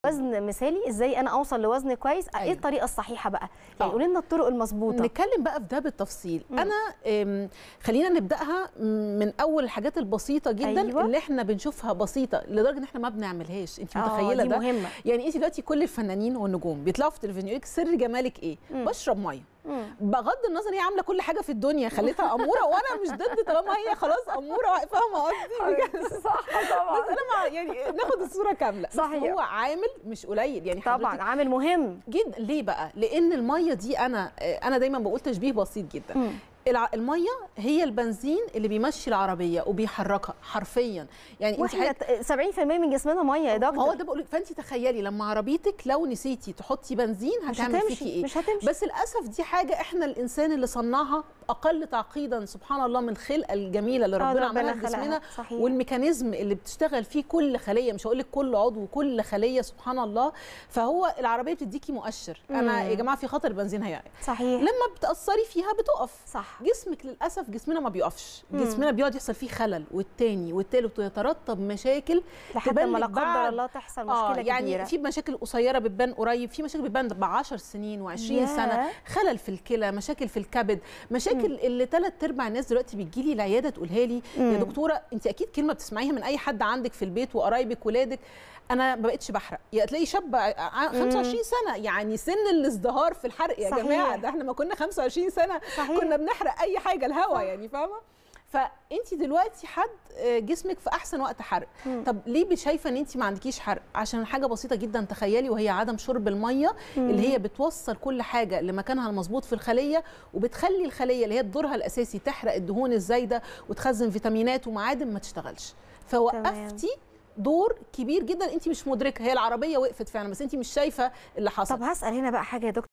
وزن مثالي ازاي انا اوصل لوزن كويس ايه أيوة. الطريقه الصحيحه بقى يعني آه. قولي لنا الطرق المظبوطه نتكلم بقى في ده بالتفصيل مم. انا أم، خلينا نبداها من اول الحاجات البسيطه جدا أيوة. أيوة. اللي احنا بنشوفها بسيطه لدرجه ان احنا ما بنعملهاش انت آه، متخيله دي ده مهمه يعني انت دلوقتي كل الفنانين والنجوم بيطلعوا في التلفزيون يقول لك سر جمالك ايه مم. بشرب ميه مم. بغض النظر هي عامله كل حاجه في الدنيا خليتها اموره وانا مش ضد طالما هي خلاص اموره فاهمه قصدي بجد صح طبعا بس انا مع يعني ناخد الصوره كامله بس صحيح. هو عامل مش قليل يعني طبعا حضرتك عامل مهم جدا ليه بقى لان الميه دي انا انا دايما بقول تشبيه بسيط جدا مم. الع- الميه هي البنزين اللي بيمشي العربيه وبيحركها حرفيا يعني انت واحنا حضرتك- ت- 70% من جسمنا ميه يا ما هو دكتور ده بقول لك فانت تخيلي لما عربيتك لو نسيتي تحطي بنزين مش هتعمل فيكي هتمشي ايه مش هتمشي بس للاسف دي حاجه احنا الانسان اللي صنعها اقل تعقيدا سبحان الله من الخلقه الجميله اللي آه، ربنا عملها في خلقها. جسمنا صحيح والميكانيزم اللي بتشتغل فيه كل خليه مش هقول لك كل عضو كل خليه سبحان الله فهو العربيه بتديكي مؤشر انا مم. يا جماعه في خطر البنزين هيعلى صحيح لما بتاثري فيها بتقف صح جسمك للاسف جسمنا ما بيقفش مم. جسمنا بيقعد يحصل فيه خلل والتاني والتالت ويترتب مشاكل لحد ما لا تبلغ قدر بعد- الله تحصل مشكله اه يعني كبيره في مشاكل قصيره بتبان قريب في مشاكل بتبان ب 10 سنين و20 ياه. سنه خلل في الكلى مشاكل في الكبد مشاكل اللي ثلاث ارباع الناس دلوقتي بتجي لي العياده تقولها لي يا مم. دكتوره انت اكيد كلمه بتسمعيها من اي حد عندك في البيت وقرايبك ولادك انا ما بقتش بحرق يا تلاقي شاب ع- 25 سنه يعني سن الازدهار في الحرق يا صحيح. جماعه ده احنا ما كنا 25 سنه صحيح كنا بنحرق اي حاجه الهوا صح. يعني فاهمه فانت دلوقتي حد آه، جسمك في احسن وقت حرق مم. طب ليه شايفه ان انت ما عندكيش حرق عشان حاجه بسيطه جدا تخيلي وهي عدم شرب الميه مم. اللي هي بتوصل كل حاجه لمكانها المظبوط في الخليه وبتخلي الخليه اللي هي دورها الاساسي تحرق الدهون الزايده وتخزن فيتامينات ومعادن ما تشتغلش فوقفتي دور كبير جدا انت مش مدركه هي العربيه وقفت فعلا بس انت مش شايفه اللي حصل طب هسال هنا بقى حاجه يا دكتور